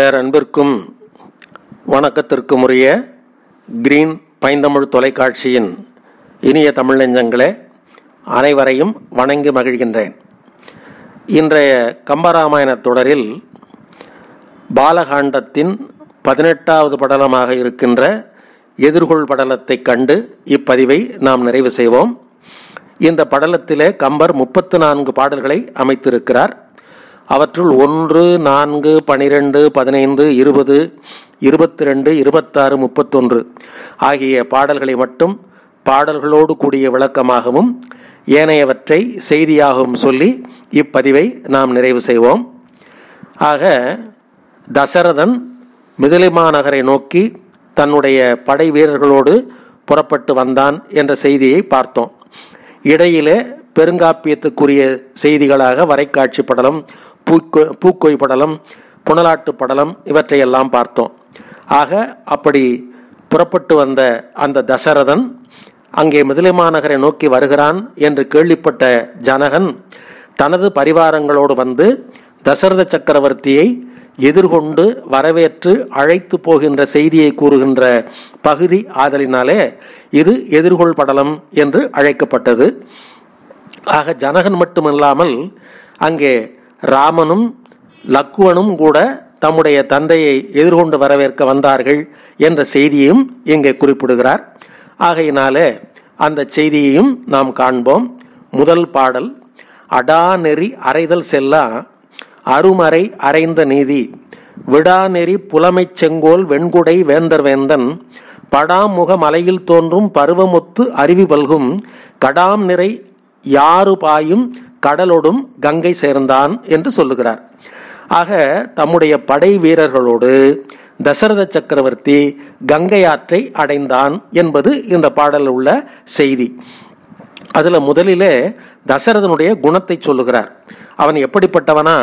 பேரன்பிற்கும் வணக்கத்திற்கும் உரிய கிரீன் பைந்தமிழ் தொலைக்காட்சியின் இனிய தமிழ் நெஞ்சங்களே அனைவரையும் வணங்கி மகிழ்கின்றேன் இன்றைய கம்பராமாயண தொடரில் பாலகாண்டத்தின் பதினெட்டாவது படலமாக இருக்கின்ற எதிர்கொள் படலத்தைக் கண்டு இப்பதிவை நாம் நிறைவு செய்வோம் இந்த படலத்திலே கம்பர் முப்பத்து நான்கு பாடல்களை அமைத்திருக்கிறார் அவற்றுள் ஒன்று நான்கு பனிரெண்டு பதினைந்து இருபது இருபத்தி ரெண்டு இருபத்தாறு முப்பத்தொன்று ஆகிய பாடல்களை மட்டும் பாடல்களோடு கூடிய விளக்கமாகவும் ஏனையவற்றை செய்தியாகவும் சொல்லி இப்பதிவை நாம் நிறைவு செய்வோம் ஆக தசரதன் மிதிலிமாநகரை நோக்கி தன்னுடைய படை வீரர்களோடு புறப்பட்டு வந்தான் என்ற செய்தியை பார்த்தோம் இடையிலே பெருங்காப்பியத்துக்குரிய செய்திகளாக வரைக்காட்சி படலம் பூக்கொ பூக்கொய் படலம் புனலாட்டு படலம் இவற்றையெல்லாம் பார்த்தோம் ஆக அப்படி புறப்பட்டு வந்த அந்த தசரதன் அங்கே மிதிலிமாநகரை நோக்கி வருகிறான் என்று கேள்விப்பட்ட ஜனகன் தனது பரிவாரங்களோடு வந்து தசரத சக்கரவர்த்தியை எதிர்கொண்டு வரவேற்று அழைத்து போகின்ற செய்தியை கூறுகின்ற பகுதி ஆதலினாலே இது எதிர்கொள் படலம் என்று அழைக்கப்பட்டது ஆக ஜனகன் மட்டுமல்லாமல் அங்கே ராமனும் லக்குவனும் கூட தம்முடைய தந்தையை எதிர்கொண்டு வரவேற்க வந்தார்கள் என்ற செய்தியையும் இங்கே குறிப்பிடுகிறார் ஆகையினாலே அந்த செய்தியையும் நாம் காண்போம் முதல் பாடல் அடாநெறி அறைதல் செல்லா அருமறை அறைந்த நீதி விடாநெறி புலமைச் செங்கோல் வெண்குடை வேந்தர் வேந்தன் படாமுக மலையில் தோன்றும் பருவமொத்து அருவி பல்கும் கடாம் நிறை யாறு பாயும் கடலொடும் கங்கை சேர்ந்தான் என்று சொல்லுகிறார் ஆக தம்முடைய படை வீரர்களோடு தசரத சக்கரவர்த்தி கங்கை ஆற்றை அடைந்தான் என்பது இந்த பாடலில் உள்ள செய்தி அதுல முதலிலே தசரதனுடைய குணத்தை சொல்லுகிறார் அவன் எப்படிப்பட்டவனா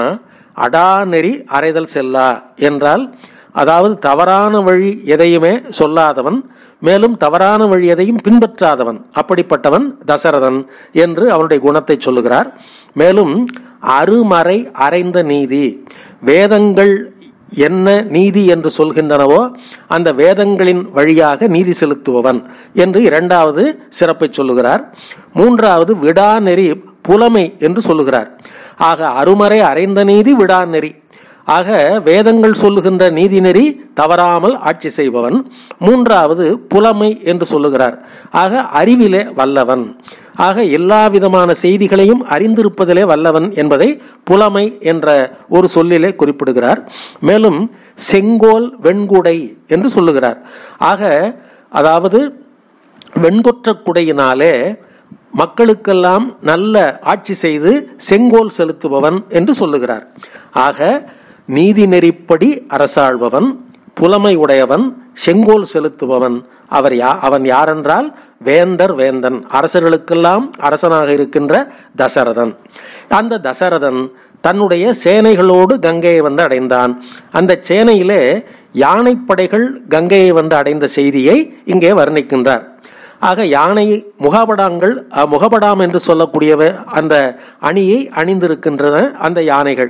அடாநெறி அறைதல் செல்லா என்றால் அதாவது தவறான வழி எதையுமே சொல்லாதவன் மேலும் தவறான வழி எதையும் பின்பற்றாதவன் அப்படிப்பட்டவன் தசரதன் என்று அவனுடைய குணத்தை சொல்லுகிறார் மேலும் அருமறை அறைந்த நீதி வேதங்கள் என்ன நீதி என்று சொல்கின்றனவோ அந்த வேதங்களின் வழியாக நீதி செலுத்துபவன் என்று இரண்டாவது சிறப்பை சொல்லுகிறார் மூன்றாவது விடாநெறி புலமை என்று சொல்லுகிறார் ஆக அருமறை அறைந்த நீதி விடாநெறி ஆக வேதங்கள் சொல்லுகின்ற நீதிநெறி தவறாமல் ஆட்சி செய்பவன் மூன்றாவது புலமை என்று சொல்லுகிறார் ஆக அறிவிலே வல்லவன் ஆக எல்லா விதமான செய்திகளையும் அறிந்திருப்பதிலே வல்லவன் என்பதை புலமை என்ற ஒரு சொல்லிலே குறிப்பிடுகிறார் மேலும் செங்கோல் வெண்குடை என்று சொல்லுகிறார் ஆக அதாவது வெண்கொற்ற குடையினாலே மக்களுக்கெல்லாம் நல்ல ஆட்சி செய்து செங்கோல் செலுத்துபவன் என்று சொல்லுகிறார் ஆக நீதி நெறிப்படி அரசாழ்பவன் புலமை உடையவன் செங்கோல் செலுத்துபவன் அவர் யா அவன் யாரென்றால் வேந்தர் வேந்தன் அரசர்களுக்கெல்லாம் அரசனாக இருக்கின்ற தசரதன் அந்த தசரதன் தன்னுடைய சேனைகளோடு கங்கையை வந்து அடைந்தான் அந்த சேனையிலே யானைப்படைகள் கங்கையை வந்து அடைந்த செய்தியை இங்கே வர்ணிக்கின்றார் ஆக யானை முகபடாங்கள் முகபடாம் என்று சொல்லக்கூடியவ அந்த அணியை அணிந்திருக்கின்றன அந்த யானைகள்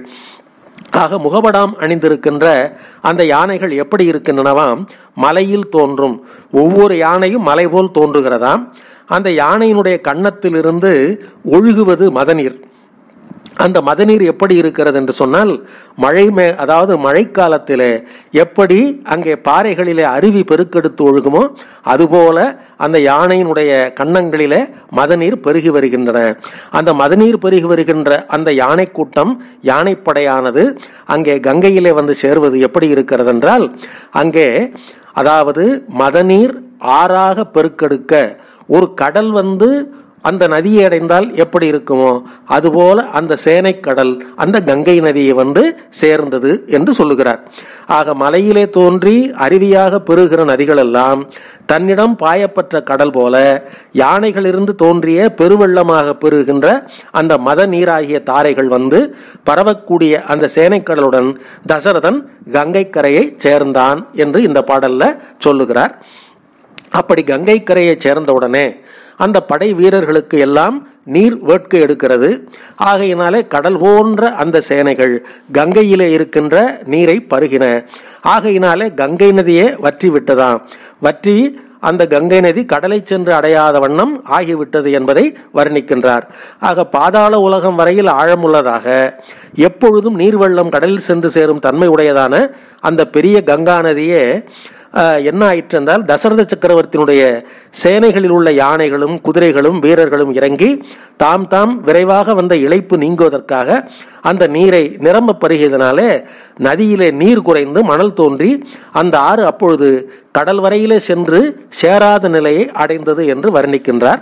ஆக முகபடாம் அணிந்திருக்கின்ற அந்த யானைகள் எப்படி இருக்கின்றனவாம் மலையில் தோன்றும் ஒவ்வொரு யானையும் மலை போல் தோன்றுகிறதாம் அந்த யானையினுடைய கன்னத்திலிருந்து ஒழுகுவது மதநீர் அந்த மதநீர் எப்படி இருக்கிறது என்று சொன்னால் மழை மே அதாவது மழைக்காலத்திலே எப்படி அங்கே பாறைகளிலே அருவி பெருக்கெடுத்து ஒழுகுமோ அதுபோல அந்த யானையினுடைய கன்னங்களிலே மதநீர் பெருகி வருகின்றன அந்த மதநீர் பெருகி வருகின்ற அந்த யானை கூட்டம் யானைப்படையானது அங்கே கங்கையிலே வந்து சேர்வது எப்படி இருக்கிறது என்றால் அங்கே அதாவது மதநீர் ஆறாக பெருக்கெடுக்க ஒரு கடல் வந்து அந்த நதியை அடைந்தால் எப்படி இருக்குமோ அதுபோல அந்த சேனைக்கடல் அந்த கங்கை நதியை வந்து சேர்ந்தது என்று சொல்லுகிறார் ஆக மலையிலே தோன்றி அருவியாக பெருகிற நதிகள் எல்லாம் தன்னிடம் பாயப்பட்ட கடல் போல யானைகளிலிருந்து தோன்றிய பெருவெள்ளமாக பெருகின்ற அந்த மத நீராகிய தாரைகள் வந்து பரவக்கூடிய அந்த சேனைக்கடலுடன் தசரதன் கங்கை கரையை சேர்ந்தான் என்று இந்த பாடல்ல சொல்லுகிறார் அப்படி கங்கை கரையை சேர்ந்தவுடனே அந்த படை வீரர்களுக்கு எல்லாம் நீர் வேட்கை எடுக்கிறது ஆகையினாலே கடல் போன்ற அந்த சேனைகள் கங்கையிலே இருக்கின்ற நீரை பருகின ஆகையினாலே கங்கை நதியே வற்றி விட்டதாம் வற்றி அந்த கங்கை நதி கடலை சென்று அடையாத வண்ணம் ஆகிவிட்டது என்பதை வர்ணிக்கின்றார் ஆக பாதாள உலகம் வரையில் ஆழமுள்ளதாக எப்பொழுதும் நீர்வெள்ளம் கடலில் சென்று சேரும் தன்மை உடையதான அந்த பெரிய கங்கா நதியே ஆஹ், என்ன ஆயிற்று என்றால் தசரத சக்கரவர்த்தியினுடைய சேனைகளில் உள்ள யானைகளும் குதிரைகளும் வீரர்களும் இறங்கி தாம் தாம் விரைவாக வந்த இழைப்பு நீங்குவதற்காக அந்த நீரை நிரம்ப பருகியதனாலே நதியிலே நீர் குறைந்து மணல் தோன்றி அந்த ஆறு அப்பொழுது கடல் வரையிலே சென்று சேராத நிலையை அடைந்தது என்று வர்ணிக்கின்றார்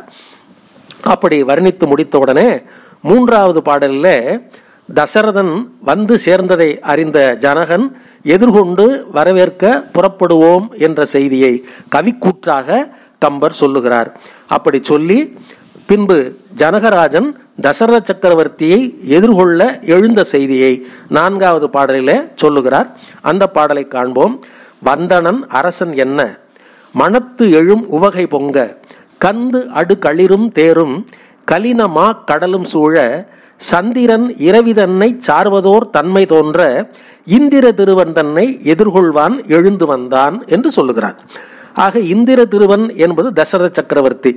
அப்படி வர்ணித்து முடித்தவுடனே மூன்றாவது பாடலில் தசரதன் வந்து சேர்ந்ததை அறிந்த ஜனகன் எதிர்கொண்டு வரவேற்க புறப்படுவோம் என்ற செய்தியை கவிக்கூற்றாக கம்பர் சொல்லுகிறார் அப்படி சொல்லி பின்பு ஜனகராஜன் தசரத சக்கரவர்த்தியை எதிர்கொள்ள எழுந்த செய்தியை நான்காவது பாடலிலே சொல்லுகிறார் அந்த பாடலை காண்போம் வந்தனன் அரசன் என்ன மனத்து எழும் உவகை பொங்க கந்து அடு களிரும் தேரும் கலினமா கடலும் சூழ சந்திரன் இரவிதன்னை சார்வதோர் தன்மை தோன்ற இந்திர திருவன் தன்னை எதிர்கொள்வான் எழுந்து வந்தான் என்று சொல்லுகிறான் ஆக இந்திர திருவன் என்பது தசரத சக்கரவர்த்தி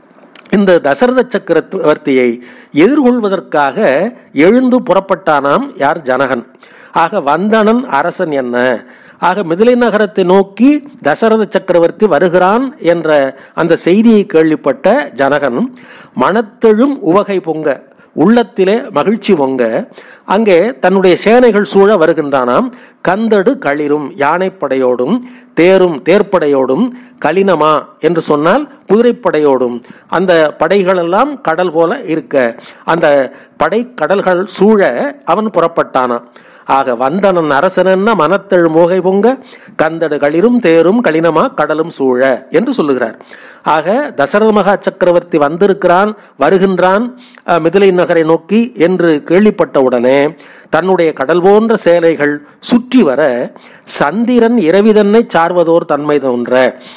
இந்த தசரத சக்கரவர்த்தியை எதிர்கொள்வதற்காக எழுந்து புறப்பட்டானாம் யார் ஜனகன் ஆக வந்தனன் அரசன் என்ன ஆக மிதிலை நகரத்தை நோக்கி தசரத சக்கரவர்த்தி வருகிறான் என்ற அந்த செய்தியை கேள்விப்பட்ட ஜனகன் மனத்தெழும் உவகை பொங்க உள்ளத்திலே மகிழ்ச்சி பொங்க அங்கே தன்னுடைய சேனைகள் சூழ வருகின்றானாம் கந்தடு களிரும் யானைப்படையோடும் தேரும் தேர்ப்படையோடும் கலினமா என்று சொன்னால் குதிரைப்படையோடும் அந்த படைகளெல்லாம் கடல் போல இருக்க அந்த படை கடல்கள் சூழ அவன் புறப்பட்டானாம் ஆக வந்தனன் அரசனென்ன மனத்தெழு மோகை பொங்க கந்தடு களிரும் தேரும் கலினமா கடலும் சூழ என்று சொல்லுகிறார் ஆக தசரத மகா சக்கரவர்த்தி வந்திருக்கிறான் வருகின்றான் அஹ், மிதிலை நகரை நோக்கி என்று கேள்விப்பட்டவுடனே தன்னுடைய கடல் போன்ற சேலைகள் சுற்றி வர சந்திரன் இரவிதன்னை சார்வதோர் தன்மை தோன்ற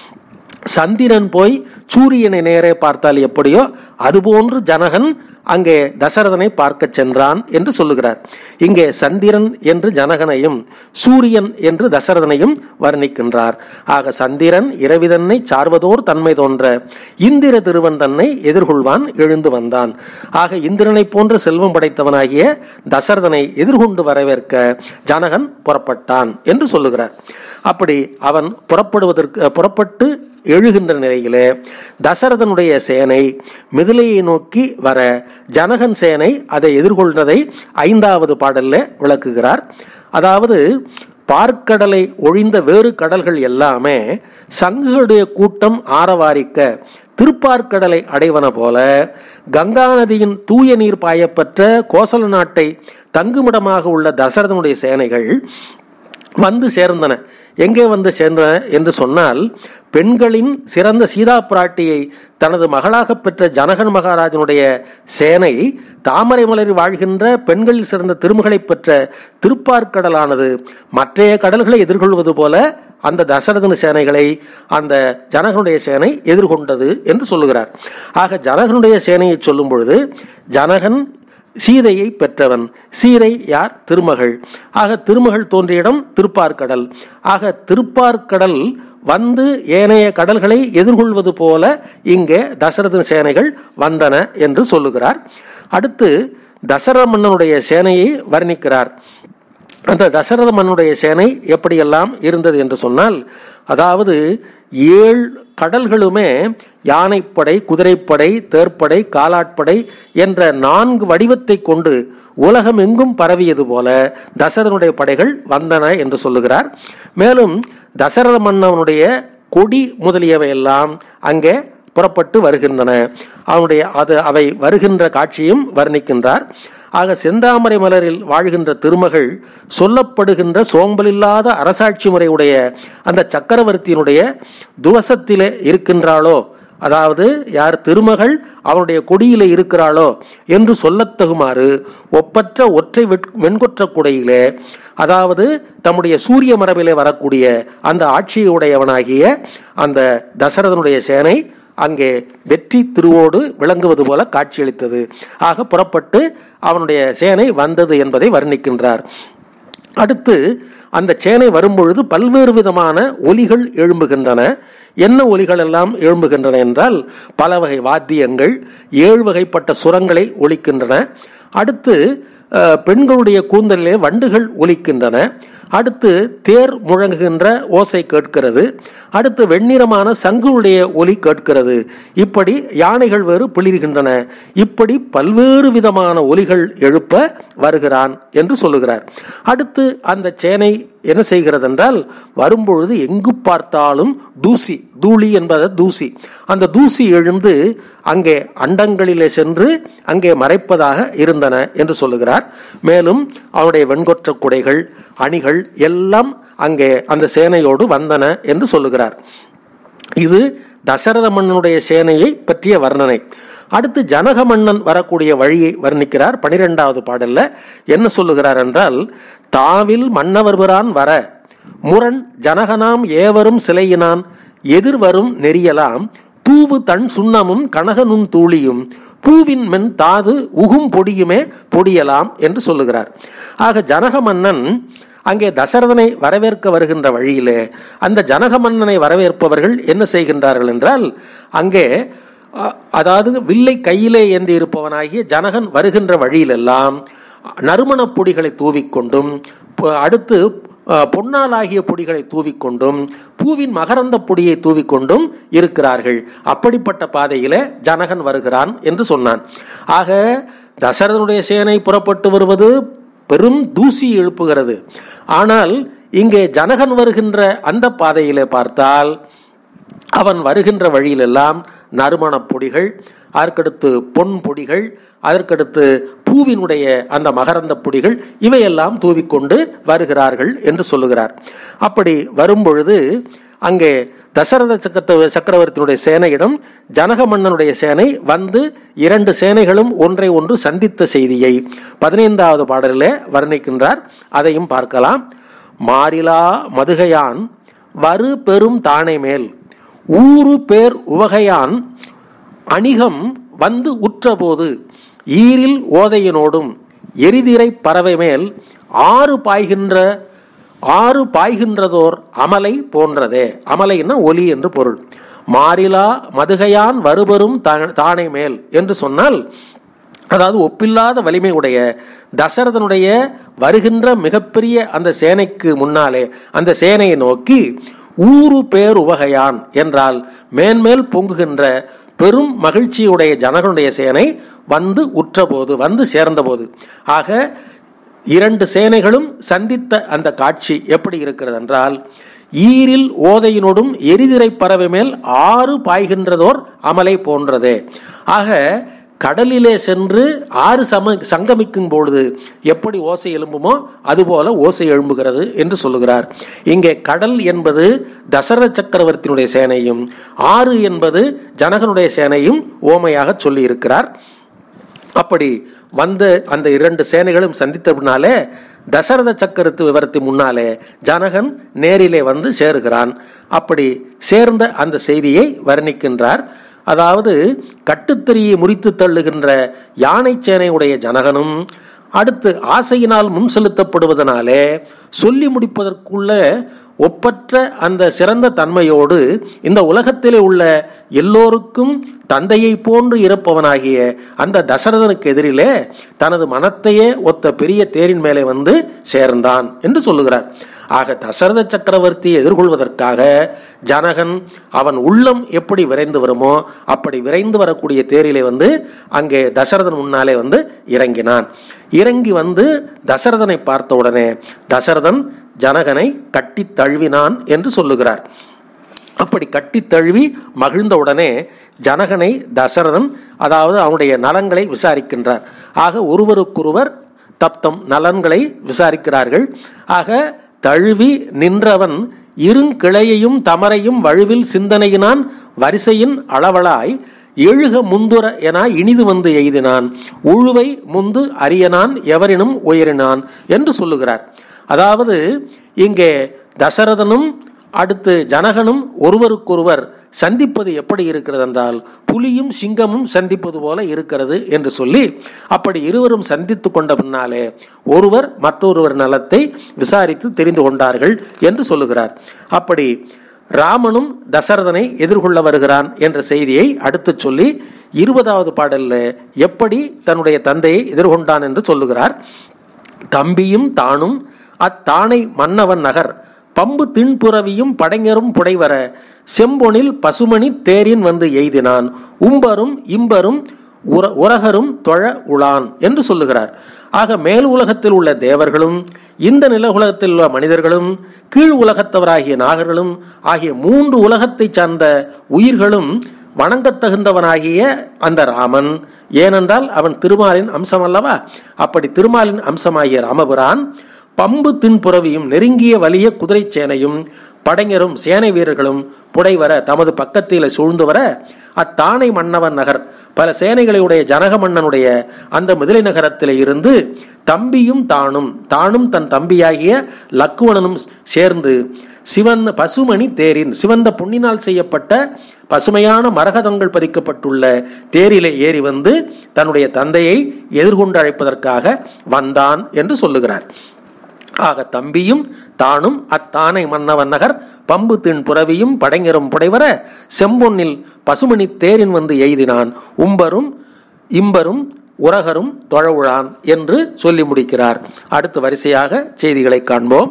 சந்திரன் போய் சூரியனை நேரே பார்த்தால் எப்படியோ அதுபோன்று ஜனகன் அங்கே தசரதனை பார்க்க சென்றான் என்று சொல்லுகிறார் இங்கே சந்திரன் என்று ஜனகனையும் சூரியன் என்று தசரதனையும் வர்ணிக்கின்றார் ஆக சந்திரன் இரவிதன்னை சார்வதோர் தன்மை தோன்ற இந்திர திருவன் தன்னை எதிர்கொள்வான் எழுந்து வந்தான் ஆக இந்திரனை போன்ற செல்வம் படைத்தவனாகிய தசரதனை எதிர்கொண்டு வரவேற்க ஜனகன் புறப்பட்டான் என்று சொல்லுகிறார் அப்படி அவன் புறப்படுவதற்கு புறப்பட்டு எழுகின்ற நிலையிலே தசரதனுடைய சேனை மிதிலையை நோக்கி வர ஜனகன் சேனை அதை எதிர்கொள்வதை ஐந்தாவது பாடல்ல விளக்குகிறார் அதாவது பார்க்கடலை ஒழிந்த வேறு கடல்கள் எல்லாமே சங்குகளுடைய கூட்டம் ஆரவாரிக்க திருப்பார்க்கடலை அடைவன போல கங்கா நதியின் தூய நீர் பாயப்பெற்ற கோசல நாட்டை தங்குமிடமாக உள்ள தசரதனுடைய சேனைகள் வந்து சேர்ந்தன எங்கே வந்து சேர்ந்தன என்று சொன்னால் பெண்களின் சிறந்த சீதா பிராட்டியை தனது மகளாக பெற்ற ஜனகன் மகாராஜனுடைய சேனை தாமரை மலரில் வாழ்கின்ற பெண்களில் சிறந்த திருமகளை பெற்ற திருப்பார்க்கடலானது மற்றைய கடல்களை எதிர்கொள்வது போல அந்த தசரதன் சேனைகளை அந்த ஜனகனுடைய சேனை எதிர்கொண்டது என்று சொல்லுகிறார் ஆக ஜனகனுடைய சேனையை சொல்லும் பொழுது ஜனகன் சீதையை பெற்றவன் சீதை யார் திருமகள் ஆக திருமகள் தோன்றிய இடம் திருப்பார்க்கடல் ஆக திருப்பார்க்கடல் வந்து ஏனைய கடல்களை எதிர்கொள்வது போல இங்கே தசரதன் சேனைகள் வந்தன என்று சொல்லுகிறார் அடுத்து தசரத மன்னனுடைய சேனையை வர்ணிக்கிறார் அந்த தசரத மன்னுடைய சேனை எப்படியெல்லாம் இருந்தது என்று சொன்னால் அதாவது ஏழு கடல்களுமே யானைப்படை குதிரைப்படை தேர்ப்படை காலாட்படை என்ற நான்கு வடிவத்தை கொண்டு உலகம் எங்கும் பரவியது போல தசரனுடைய படைகள் வந்தன என்று சொல்லுகிறார் மேலும் தசரத மன்னவனுடைய கொடி முதலியவை எல்லாம் அங்கே புறப்பட்டு வருகின்றன அவனுடைய அது அவை வருகின்ற காட்சியும் வர்ணிக்கின்றார் ஆக செந்தாமரை மலரில் வாழ்கின்ற திருமகள் சொல்லப்படுகின்ற சோம்பலில்லாத அரசாட்சி முறையுடைய அந்த சக்கரவர்த்தியினுடைய துவசத்திலே இருக்கின்றாளோ அதாவது யார் திருமகள் அவனுடைய கொடியிலே இருக்கிறாளோ என்று சொல்லத்தகுமாறு ஒப்பற்ற ஒற்றை வெட்- வெண்கொற்ற குடையிலே அதாவது தம்முடைய சூரிய மரபிலே வரக்கூடிய அந்த ஆட்சியுடையவனாகிய அந்த தசரதனுடைய சேனை அங்கே வெற்றி திருவோடு விளங்குவது போல காட்சியளித்தது ஆக புறப்பட்டு அவனுடைய சேனை வந்தது என்பதை வர்ணிக்கின்றார் அடுத்து அந்த சேனை வரும்பொழுது பல்வேறு விதமான ஒலிகள் எழும்புகின்றன என்ன ஒலிகள் எல்லாம் எழும்புகின்றன என்றால் பல வகை வாத்தியங்கள் ஏழு வகைப்பட்ட சுரங்களை ஒலிக்கின்றன அடுத்து அஹ், பெண்களுடைய கூந்தலிலே வண்டுகள் ஒலிக்கின்றன அடுத்து தேர் முழங்குகின்ற ஓசை கேட்கிறது அடுத்து வெண்ணிறமான சங்குடைய ஒலி கேட்கிறது இப்படி யானைகள் வேறு பிளிர்கின்றன இப்படி பல்வேறு விதமான ஒலிகள் எழுப்ப வருகிறான் என்று சொல்லுகிறார் அடுத்து அந்த சேனை என்ன செய்கிறது என்றால் வரும்பொழுது எங்கு பார்த்தாலும் தூசி தூளி என்பது தூசி அந்த தூசி எழுந்து அங்கே அண்டங்களிலே சென்று அங்கே மறைப்பதாக இருந்தன என்று சொல்லுகிறார் மேலும் அவனுடைய வெண்கொற்ற குடைகள் அணிகள் எல்லாம் அங்கே அந்த சேனையோடு வந்தன என்று சொல்லுகிறார் இது தசரத மன்னனுடைய சேனையை பற்றிய வர்ணனை அடுத்து ஜனக மன்னன் வரக்கூடிய வழியை வர்ணிக்கிறார் பனிரெண்டாவது பாடல்ல என்ன சொல்லுகிறார் என்றால் தாவில் மன்னவர்பிரான் வர முரண் ஜனகனாம் ஏவரும் சிலையினான் எதிர்வரும் நெறியலாம் தூவு தன் சுண்ணமும் கனகனும் தூளியும் பூவின் மென் தாது உகும் பொடியுமே பொடியலாம் என்று சொல்லுகிறார் ஆக ஜனக மன்னன் அங்கே தசரதனை வரவேற்க வருகின்ற வழியிலே அந்த ஜனக மன்னனை வரவேற்பவர்கள் என்ன செய்கின்றார்கள் என்றால் அங்கே அ- அதாவது வில்லை கையிலே ஏந்தி இருப்பவனாகிய ஜனகன் வருகின்ற வழியிலெல்லாம் நறுமணப் பொடிகளை தூவிக்கொண்டும் ப- அடுத்து அ, பொன்னாலாகிய பொடிகளை தூவிக்கொண்டும் பூவின் மகரந்த பொடியை தூவிக்கொண்டும் இருக்கிறார்கள் அப்படிப்பட்ட பாதையில ஜனகன் வருகிறான் என்று சொன்னான் ஆக தசரதனுடைய சேனை புறப்பட்டு வருவது பெரும் தூசி எழுப்புகிறது ஆனால் இங்கே ஜனகன் வருகின்ற அந்த பாதையிலே பார்த்தால் அவன் வருகின்ற வழியிலெல்லாம் நறுமணப் பொடிகள் அதற்கடுத்து பொன் பொடிகள் அதற்கடுத்து பூவினுடைய அந்த மகரந்த பொடிகள் இவையெல்லாம் தூவிக்கொண்டு வருகிறார்கள் என்று சொல்லுகிறார் அப்படி வரும்பொழுது அங்கே தசரத சக்கர சக்கரவர்த்தியினுடைய சேனையிடம் ஜனக மன்னனுடைய சேனை வந்து இரண்டு சேனைகளும் ஒன்றை ஒன்று சந்தித்த செய்தியை பதினைந்தாவது பாடலிலே வர்ணிக்கின்றார் அதையும் பார்க்கலாம் மாறிலா மதுகையான் வரு பெரும் தானை மேல் ஊறு பேர் உவகையான் அணிகம் வந்து உற்றபோது ஈரில் ஓதையினோடும் எரிதிரை பறவை மேல் ஆறு பாய்கின்ற ஆறு பாய்கின்றதோர் அமலை போன்றதே அமலைன்னா ஒலி என்று பொருள் மாறிலா மதுகையான் வருபெரும் தா- தானை மேல் என்று சொன்னால் அதாவது ஒப்பில்லாத வலிமை உடைய தசரதனுடைய வருகின்ற மிகப்பெரிய அந்த சேனைக்கு முன்னாலே அந்த சேனையை நோக்கி ஊறு பேர் உவகையான் என்றால் மேன்மேல் பொங்குகின்ற பெரும் மகிழ்ச்சியுடைய ஜனகனுடைய சேனை வந்து உற்றபோது வந்து சேர்ந்தபோது ஆக இரண்டு சேனைகளும் சந்தித்த அந்த காட்சி எப்படி இருக்கிறது என்றால் ஈரில் ஓதையினோடும் எரிதிரை பறவை மேல் ஆறு பாய்கின்றதோர் அமலை போன்றதே ஆக கடலிலே சென்று ஆறு சம சங்கமிக்கும் பொழுது எப்படி ஓசை எழும்புமோ அதுபோல ஓசை எழும்புகிறது என்று சொல்லுகிறார் இங்கே கடல் என்பது தசரத சக்கரவர்த்தியினுடைய சேனையும் ஆறு என்பது ஜனகனுடைய சேனையும் ஓமையாக சொல்லி இருக்கிறார் அப்படி வந்து அந்த இரண்டு சேனைகளும் சந்தித்த பின்னாலே தசரத சக்கரத்து விவரத்து முன்னாலே ஜனகன் நேரிலே வந்து சேருகிறான் அப்படி சேர்ந்த அந்த செய்தியை வர்ணிக்கின்றார் அதாவது கட்டுத்தறியை முறித்து தள்ளுகின்ற யானை சேனையுடைய ஜனகனும் அடுத்து ஆசையினால் முன் செலுத்தப்படுவதனாலே சொல்லி முடிப்பதற்குள்ள ஒப்பற்ற அந்த சிறந்த தன்மையோடு இந்த உலகத்திலே உள்ள எல்லோருக்கும் தந்தையை போன்று இருப்பவனாகிய அந்த தசரதனுக்கு எதிரிலே தனது மனத்தையே ஒத்த பெரிய தேரின் மேலே வந்து சேர்ந்தான் என்று சொல்லுகிறார் ஆக தசரத சக்கரவர்த்தியை எதிர்கொள்வதற்காக ஜனகன் அவன் உள்ளம் எப்படி விரைந்து வருமோ அப்படி விரைந்து வரக்கூடிய தேரிலே வந்து அங்கே தசரதன் முன்னாலே வந்து இறங்கினான் இறங்கி வந்து தசரதனை பார்த்த உடனே தசரதன் ஜனகனை கட்டி தழுவினான் என்று சொல்லுகிறார் அப்படி கட்டி தழுவி மகிழ்ந்த உடனே ஜனகனை தசரதன் அதாவது அவனுடைய நலங்களை விசாரிக்கின்றார் ஆக ஒருவருக்கொருவர் தப்தம் நலன்களை விசாரிக்கிறார்கள் ஆக தழுவி நின்றவன் இருங்கிளையையும் தமரையும் வழுவில் சிந்தனையினான் வரிசையின் அளவளாய் எழுக முந்துர என இனிது வந்து எய்தினான் உழுவை முந்து அரியனான் எவரினும் உயரினான் என்று சொல்லுகிறார் அதாவது இங்கே தசரதனும் அடுத்து ஜனகனும் ஒருவருக்கொருவர் சந்திப்பது எப்படி இருக்கிறது என்றால் புலியும் சிங்கமும் சந்திப்பது போல இருக்கிறது என்று சொல்லி அப்படி இருவரும் சந்தித்து கொண்ட பின்னாலே ஒருவர் மற்றொருவர் நலத்தை விசாரித்து தெரிந்து கொண்டார்கள் என்று சொல்லுகிறார் அப்படி ராமனும் தசரதனை எதிர்கொள்ள வருகிறான் என்ற செய்தியை அடுத்து சொல்லி இருபதாவது பாடல்ல எப்படி தன்னுடைய தந்தையை எதிர்கொண்டான் என்று சொல்லுகிறார் தம்பியும் தானும் அத்தானை மன்னவன் நகர் பம்பு தின்புறவியும் படைஞரும் புடைவர செம்பொனில் பசுமணி தேரின் வந்து எய்தினான் உம்பரும் இம்பரும் உர உரகரும் தொழ உளான் என்று சொல்லுகிறார் ஆக மேல் உலகத்தில் உள்ள தேவர்களும் இந்த நில உலகத்தில் உள்ள மனிதர்களும் கீழ் உலகத்தவராகிய நாகர்களும் ஆகிய மூன்று உலகத்தை சார்ந்த உயிர்களும் வணங்கத் தகுந்தவனாகிய அந்த ராமன் ஏனென்றால் அவன் திருமாலின் அம்சம் அல்லவா அப்படி திருமாலின் அம்சமாகிய ராமபுரான் பம்பு தின்புறவியும் நெருங்கிய வலிய குதிரை சேனையும் படைஞரும் சேனை வீரர்களும் புடைவர தமது பக்கத்தில் சூழ்ந்து வர அத்தானை மன்னவன் நகர் பல சேனைகளுடைய ஜனக மன்னனுடைய அந்த மிதிலை நகரத்திலே இருந்து தம்பியும் தானும் தானும் தன் தம்பியாகிய லக்குவணனும் சேர்ந்து சிவந்த பசுமணி தேரின் சிவந்த பொன்னினால் செய்யப்பட்ட பசுமையான மரகதங்கள் பதிக்கப்பட்டுள்ள தேரிலே ஏறி வந்து தன்னுடைய தந்தையை எதிர்கொண்டு அழைப்பதற்காக வந்தான் என்று சொல்லுகிறார் ஆக தம்பியும் தானும் அத்தானை மன்னவன் நகர் பம்பு தின் புறவியும் படைஞரும் புடைவர செம்பொன்னில் பசுமணி தேரின் வந்து எய்தினான் உம்பரும் இம்பரும் உரகரும் தொழவுழான் என்று சொல்லி முடிக்கிறார் அடுத்த வரிசையாக செய்திகளை காண்போம்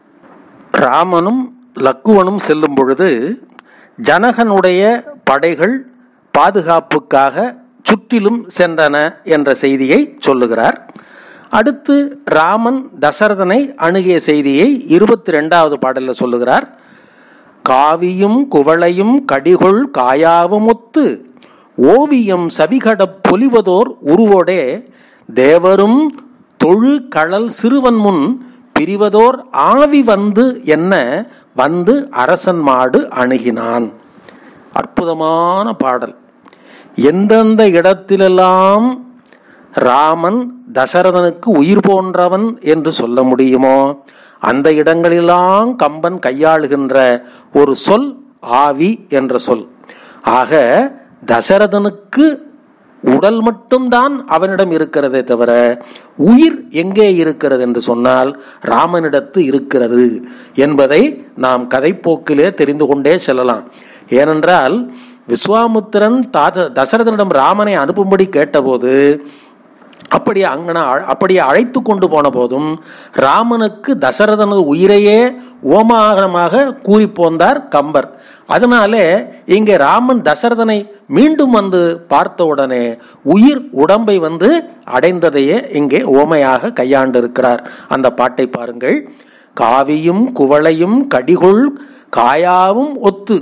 ராமனும் லக்குவனும் செல்லும் பொழுது ஜனகனுடைய படைகள் பாதுகாப்புக்காக சுற்றிலும் சென்றன என்ற செய்தியை சொல்லுகிறார் அடுத்து ராமன் தசரதனை அணுகிய செய்தியை இருபத்தி ரெண்டாவது பாடலில் சொல்லுகிறார் காவியும் குவளையும் கடிகொள் காயாவும் ஒத்து ஓவியம் சவிகடப் பொலிவதோர் உருவோடே தேவரும் தொழு களல் சிறுவன் முன் பிரிவதோர் ஆவி வந்து என்ன வந்து அரசன் மாடு அணுகினான் அற்புதமான பாடல் எந்தெந்த இடத்திலெல்லாம் ராமன் தசரதனுக்கு உயிர் போன்றவன் என்று சொல்ல முடியுமோ அந்த இடங்களெல்லாம் கம்பன் கையாளுகின்ற ஒரு சொல் ஆவி என்ற சொல் ஆக தசரதனுக்கு உடல் மட்டும்தான் அவனிடம் இருக்கிறதே தவிர உயிர் எங்கே இருக்கிறது என்று சொன்னால் ராமனிடத்து இருக்கிறது என்பதை நாம் கதைப்போக்கிலே தெரிந்து கொண்டே செல்லலாம் ஏனென்றால் விஸ்வாமுத்திரன் தாஜ தசரதனிடம் ராமனை அனுப்பும்படி கேட்டபோது அப்படி அங்கன அப்படியே அழைத்து கொண்டு போன போதும் ராமனுக்கு தசரதனது உயிரையே ஓமாகனமாக கூறி போந்தார் கம்பர் அதனாலே இங்கே ராமன் தசரதனை மீண்டும் வந்து பார்த்த உடனே உயிர் உடம்பை வந்து அடைந்ததையே இங்கே ஓமையாக கையாண்டு இருக்கிறார் அந்த பாட்டை பாருங்கள் காவியும் குவளையும் கடிகொள் காயாவும் ஒத்து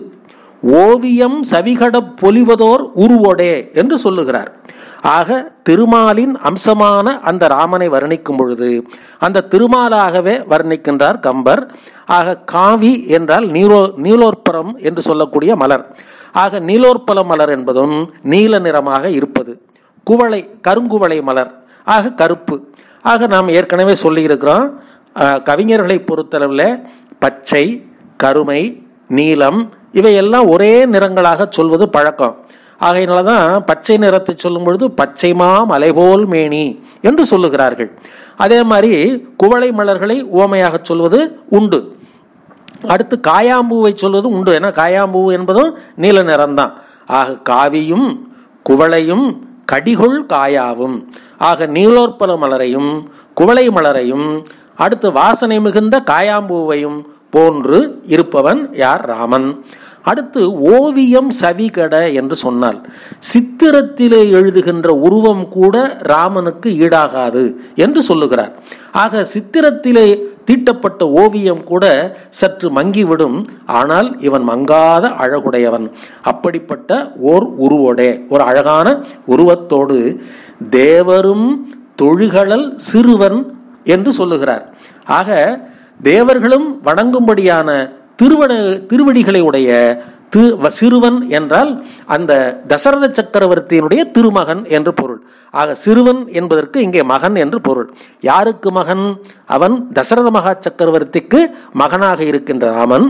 ஓவியம் சவிகட பொலிவதோர் உருவொடே என்று சொல்லுகிறார் ஆக திருமாலின் அம்சமான அந்த ராமனை வர்ணிக்கும் பொழுது அந்த திருமாலாகவே வர்ணிக்கின்றார் கம்பர் ஆக காவி என்றால் நீலோ நீலோற்பரம் என்று சொல்லக்கூடிய மலர் ஆக நீலோற்பல மலர் என்பதும் நீல நிறமாக இருப்பது குவளை கருங்குவளை மலர் ஆக கருப்பு ஆக நாம் ஏற்கனவே சொல்லியிருக்கிறோம் கவிஞர்களை பொறுத்தளவில் பச்சை கருமை நீலம் இவையெல்லாம் ஒரே நிறங்களாக சொல்வது பழக்கம் ஆகையினால தான் பச்சை நிறத்தை சொல்லும் பொழுது பச்சைமா மலைபோல் மேனி என்று சொல்லுகிறார்கள் அதே மாதிரி குவளை மலர்களை உவமையாக சொல்வது உண்டு அடுத்து காயாம்பூவை சொல்வது உண்டு ஏன்னா காயாம்பூ என்பதும் நீல நிறம்தான் ஆக காவியும் குவளையும் கடிகொள் காயாவும் ஆக நீலோற்பல மலரையும் குவளை மலரையும் அடுத்து வாசனை மிகுந்த காயாம்பூவையும் போன்று இருப்பவன் யார் ராமன் அடுத்து ஓவியம் சவிகட என்று சொன்னால் சித்திரத்திலே எழுதுகின்ற உருவம் கூட ராமனுக்கு ஈடாகாது என்று சொல்லுகிறார் ஆக சித்திரத்திலே தீட்டப்பட்ட ஓவியம் கூட சற்று மங்கிவிடும் ஆனால் இவன் மங்காத அழகுடையவன் அப்படிப்பட்ட ஓர் உருவோடே ஒரு அழகான உருவத்தோடு தேவரும் தொழுகழல் சிறுவன் என்று சொல்லுகிறார் ஆக தேவர்களும் வணங்கும்படியான திருவட திருவடிகளை உடைய தி சிறுவன் என்றால் அந்த தசரத சக்கரவர்த்தியினுடைய திருமகன் என்று பொருள் ஆக சிறுவன் என்பதற்கு இங்கே மகன் என்று பொருள் யாருக்கு மகன் அவன் தசரத மகா சக்கரவர்த்திக்கு மகனாக இருக்கின்ற ராமன்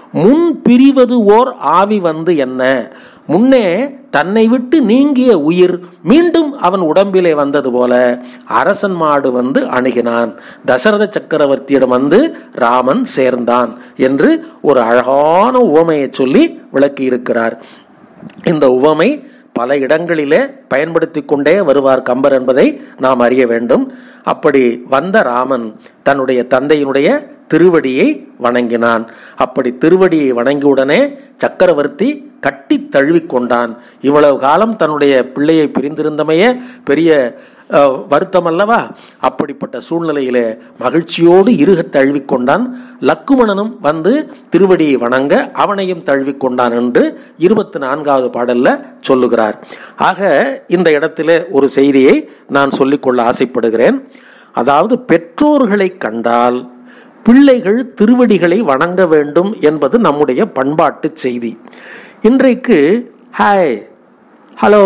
முன் பிரிவது ஓர் ஆவி வந்து என்ன முன்னே தன்னை விட்டு நீங்கிய உயிர் மீண்டும் அவன் உடம்பிலே வந்தது போல அரசன் மாடு வந்து அணுகினான் தசரத சக்கரவர்த்தியிடம் வந்து ராமன் சேர்ந்தான் என்று ஒரு அழகான உவமையை சொல்லி விளக்கி இருக்கிறார் இந்த உவமை பல இடங்களிலே பயன்படுத்தி கொண்டே வருவார் கம்பர் என்பதை நாம் அறிய வேண்டும் அப்படி வந்த ராமன் தன்னுடைய தந்தையினுடைய திருவடியை வணங்கினான் அப்படி திருவடியை வணங்கியுடனே சக்கரவர்த்தி கட்டி தழுவிக் கொண்டான் இவ்வளவு காலம் தன்னுடைய பிள்ளையை பிரிந்திருந்தமையே பெரிய அஹ், வருத்தம் அல்லவா அப்படிப்பட்ட சூழ்நிலையிலே மகிழ்ச்சியோடு இருக தழுவிக் கொண்டான் லக்குமணனும் வந்து திருவடியை வணங்க அவனையும் தழுவிக் கொண்டான் என்று இருபத்தி நான்காவது பாடல்ல சொல்லுகிறார் ஆக இந்த இடத்திலே ஒரு செய்தியை நான் சொல்லிக்கொள்ள ஆசைப்படுகிறேன் அதாவது பெற்றோர்களை கண்டால் பிள்ளைகள் திருவடிகளை வணங்க வேண்டும் என்பது நம்முடைய பண்பாட்டு செய்தி இன்றைக்கு ஹாய் ஹலோ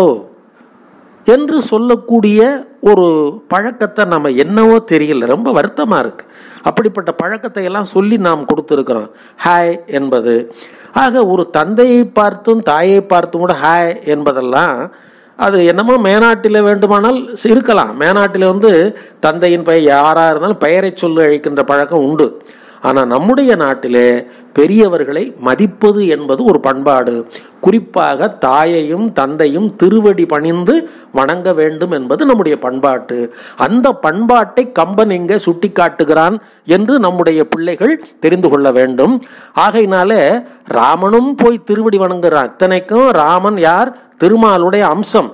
என்று சொல்லக்கூடிய ஒரு பழக்கத்தை நம்ம என்னவோ தெரியல ரொம்ப வருத்தமா இருக்கு அப்படிப்பட்ட பழக்கத்தை எல்லாம் சொல்லி நாம் கொடுத்துருக்கிறோம் ஹாய் என்பது ஆக ஒரு தந்தையை பார்த்தும் தாயை பார்த்தும் கூட ஹாய் என்பதெல்லாம் அது என்னமோ மேனாட்டில் வேண்டுமானால் இருக்கலாம் மேனாட்டில் வந்து தந்தையின் பெயர் யாராக இருந்தாலும் பெயரை சொல்லி அழைக்கின்ற பழக்கம் உண்டு ஆனால் நம்முடைய நாட்டிலே பெரியவர்களை மதிப்பது என்பது ஒரு பண்பாடு குறிப்பாக தாயையும் தந்தையும் திருவடி பணிந்து வணங்க வேண்டும் என்பது நம்முடைய பண்பாட்டு அந்த பண்பாட்டை கம்பன் இங்கே சுட்டிக்காட்டுகிறான் என்று நம்முடைய பிள்ளைகள் தெரிந்து கொள்ள வேண்டும் ஆகையினாலே ராமனும் போய் திருவடி வணங்குகிறான் இத்தனைக்கும் ராமன் யார் திருமாலுடைய அம்சம்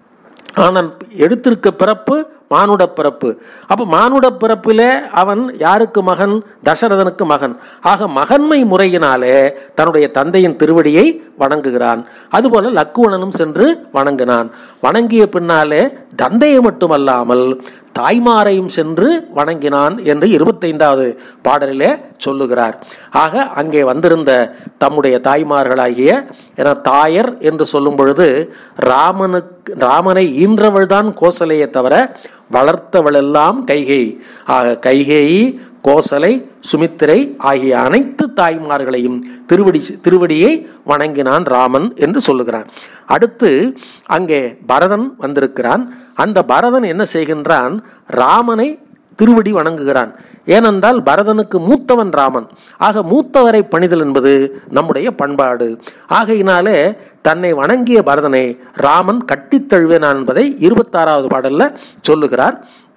ஆனால் எடுத்திருக்க பிறப்பு மானுட பிறப்பு அப்ப மானுட பிறப்பிலே அவன் யாருக்கு மகன் தசரதனுக்கு மகன் ஆக மகன்மை முறையினாலே தன்னுடைய தந்தையின் திருவடியை வணங்குகிறான் அதுபோல லக்குவணனும் சென்று வணங்கினான் வணங்கிய பின்னாலே தந்தையை மட்டுமல்லாமல் தாய்மாரையும் சென்று வணங்கினான் என்று இருபத்தைந்தாவது பாடலிலே சொல்லுகிறார் ஆக அங்கே வந்திருந்த தம்முடைய தாய்மார்களாகிய என தாயர் என்று சொல்லும் பொழுது ராமனுக்கு ராமனை ஈன்றவள்தான் கோசலையை தவிர வளர்த்தவளெல்லாம் கைகை ஆக கைகேயி கோசலை சுமித்திரை ஆகிய அனைத்து தாய்மார்களையும் திருவடி திருவடியை வணங்கினான் ராமன் என்று சொல்லுகிறான் அடுத்து அங்கே பரதன் வந்திருக்கிறான் அந்த பரதன் என்ன செய்கின்றான் ராமனை திருவடி வணங்குகிறான் ஏனென்றால் பரதனுக்கு மூத்தவன் ராமன் ஆக மூத்தவரை பணிதல் என்பது நம்முடைய பண்பாடு ஆகையினாலே தன்னை வணங்கிய பரதனை ராமன் கட்டித் தழுவினான் என்பதை இருபத்தாறாவது பாடல்ல சொல்லுகிறார்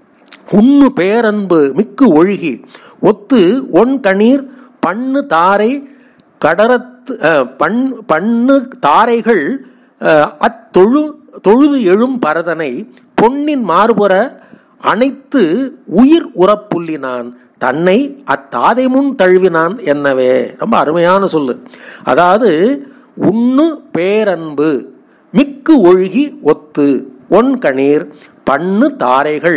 உண்ணு பேரன்பு மிக்கு ஒழுகி ஒத்து ஒன் கணீர் பண்ணு தாரை கடரத்து அஹ், பண் பண்ணு தாரைகள் அஹ், அத்தொழு தொழுது எழும் பரதனை பொன்னின் மார்புற அனைத்து உயிர் உறப்புள்ளினான் தன்னை அத்தாதை முன் தழுவினான் என்னவே ரொம்ப அருமையான சொல்லு அதாவது உண்ணு பேரன்பு மிக்கு ஒழுகி ஒத்து ஒன் கணீர் பண்ணு தாரைகள்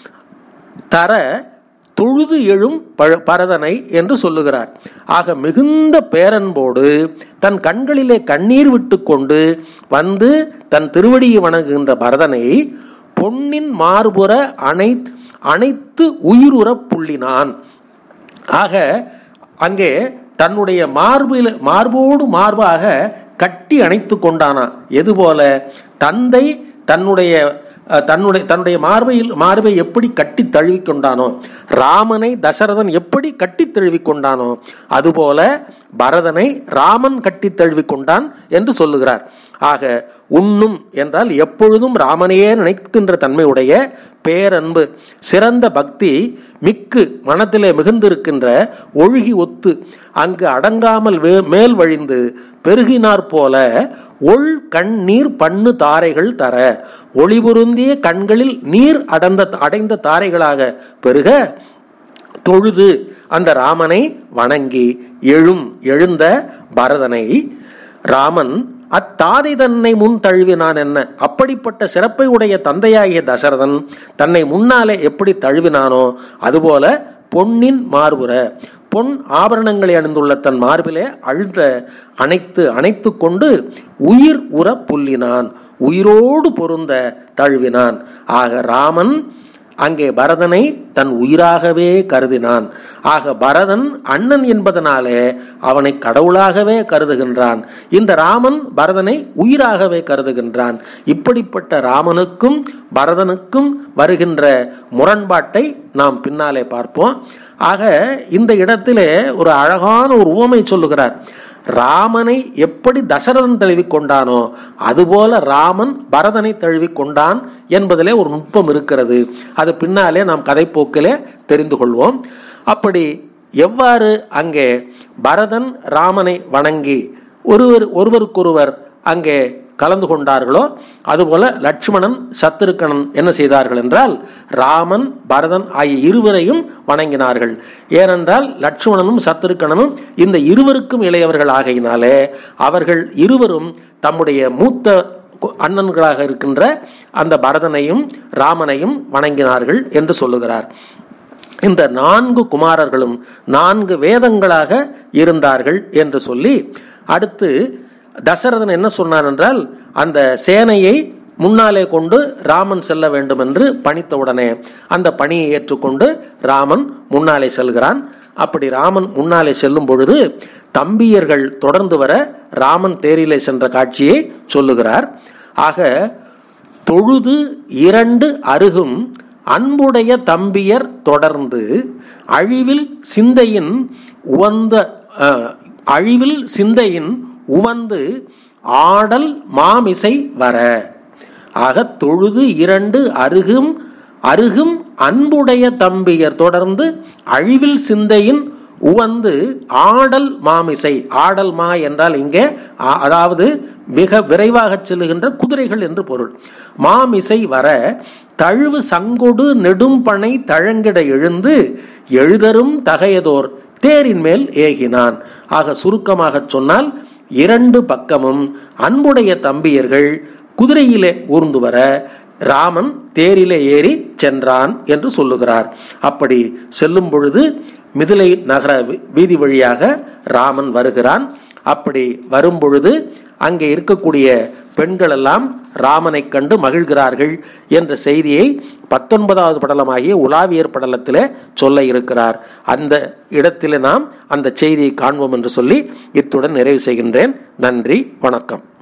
தர தொழுது எழும் பழ- பரதனை என்று சொல்லுகிறார் ஆக மிகுந்த பேரன்போடு தன் கண்களிலே கண்ணீர் விட்டு கொண்டு வந்து தன் திருவடியை வணங்குகின்ற பரதனை பொன்னின் மார்புற அனை அனைத்து உயிருற புள்ளினான் ஆக அங்கே தன்னுடைய மார்பில் மார்போடு மார்பாக கட்டி அணைத்து கொண்டானா எது போல தந்தை தன்னுடைய அஹ், தன்னுடைய தன்னுடைய மார்பையில் மார்பை எப்படி கட்டி தழுவி கொண்டானோ ராமனை தசரதன் எப்படி கட்டி தழுவி கொண்டானோ அதுபோல பரதனை ராமன் கட்டி தழுவி கொண்டான் என்று சொல்லுகிறார் ஆக உண்ணும் என்றால் எப்பொழுதும் ராமனையே நினைக்கின்ற தன்மையுடைய பேரன்பு சிறந்த பக்தி மிக்கு மனத்திலே மிகுந்திருக்கின்ற ஒழுகி ஒத்து அங்கு அடங்காமல் வே- மேல் வழிந்து பெருகினார் போல ஒள் கண் நீர் பண்ணு தாரைகள் தர ஒளி பொருந்திய கண்களில் நீர் அடர்ந்த அடைந்த தாரைகளாக பெருக தொழுது அந்த ராமனை வணங்கி எழும் எழுந்த பரதனை ராமன் அத்தாதை தன்னை முன் தழுவினான் என்ன அப்படிப்பட்ட சிறப்பை உடைய தந்தையாகிய தசரதன் தன்னை முன்னாலே எப்படி தழுவினானோ அதுபோல பொன்னின் மார்புற பொன் ஆபரணங்களை அணிந்துள்ள தன் மார்பிலே அழுத்த அணைத்து அணைத்து கொண்டு உயிர் உற புல்லினான் உயிரோடு பொருந்த தழுவினான் ஆக ராமன் அங்கே பரதனை தன் உயிராகவே கருதினான் ஆக பரதன் அண்ணன் என்பதனாலே அவனை கடவுளாகவே கருதுகின்றான் இந்த ராமன் பரதனை உயிராகவே கருதுகின்றான் இப்படிப்பட்ட ராமனுக்கும் பரதனுக்கும் வருகின்ற முரண்பாட்டை நாம் பின்னாலே பார்ப்போம் ஆக இந்த இடத்திலே ஒரு அழகான ஒரு உவமை சொல்லுகிறார் ராமனை எப்படி தசரதன் தழுவி கொண்டானோ அதுபோல ராமன் பரதனை தழுவி கொண்டான் என்பதிலே ஒரு நுட்பம் இருக்கிறது அது பின்னாலே நாம் கதைப்போக்கிலே தெரிந்து கொள்வோம் அப்படி எவ்வாறு அங்கே பரதன் ராமனை வணங்கி ஒருவர் ஒருவருக்கொருவர் அங்கே கலந்து கொண்டார்களோ அதுபோல லட்சுமணன் சத்துருக்கணன் என்ன செய்தார்கள் என்றால் ராமன் பரதன் ஆகிய இருவரையும் வணங்கினார்கள் ஏனென்றால் லட்சுமணனும் சத்துருக்கணனும் இந்த இருவருக்கும் இளையவர்கள் ஆகையினாலே அவர்கள் இருவரும் தம்முடைய மூத்த அண்ணன்களாக இருக்கின்ற அந்த பரதனையும் ராமனையும் வணங்கினார்கள் என்று சொல்லுகிறார் இந்த நான்கு குமாரர்களும் நான்கு வேதங்களாக இருந்தார்கள் என்று சொல்லி அடுத்து தசரதன் என்ன சொன்னான் என்றால் அந்த சேனையை முன்னாலே கொண்டு ராமன் செல்ல வேண்டும் என்று பணித்தவுடனே அந்த பணியை ஏற்றுக்கொண்டு ராமன் முன்னாலே செல்கிறான் அப்படி ராமன் முன்னாலே செல்லும் பொழுது தம்பியர்கள் தொடர்ந்து வர ராமன் தேரிலே சென்ற காட்சியை சொல்லுகிறார் ஆக தொழுது இரண்டு அருகும் அன்புடைய தம்பியர் தொடர்ந்து அழிவில் சிந்தையின் உவந்த அழிவில் சிந்தையின் உவந்து ஆடல் மாமிசை வர ஆக தொழுது இரண்டு அருகும் அருகும் அன்புடைய தம்பியர் தொடர்ந்து அழிவில் சிந்தையின் உவந்து ஆடல் மாமிசை ஆடல் மா என்றால் இங்கே அதாவது மிக விரைவாக செல்லுகின்ற குதிரைகள் என்று பொருள் மாமிசை வர தழுவு சங்கொடு நெடும்பனை தழங்கிட எழுந்து எழுதரும் தகையதோர் தேரின் மேல் ஏகினான் ஆக சுருக்கமாக சொன்னால் இரண்டு பக்கமும் அன்புடைய தம்பியர்கள் குதிரையிலே ஊர்ந்து வர ராமன் தேரிலே ஏறி சென்றான் என்று சொல்லுகிறார் அப்படி செல்லும் பொழுது மிதிலை நகர வீதி வழியாக ராமன் வருகிறான் அப்படி வரும் பொழுது அங்கே இருக்கக்கூடிய பெண்கள் எல்லாம் ராமனை கண்டு மகிழ்கிறார்கள் என்ற செய்தியை பத்தொன்பதாவது படலமாகிய உலாவியர் படலத்தில் சொல்ல இருக்கிறார் அந்த இடத்தில் நாம் அந்த செய்தியை காண்போம் என்று சொல்லி இத்துடன் நிறைவு செய்கின்றேன் நன்றி வணக்கம்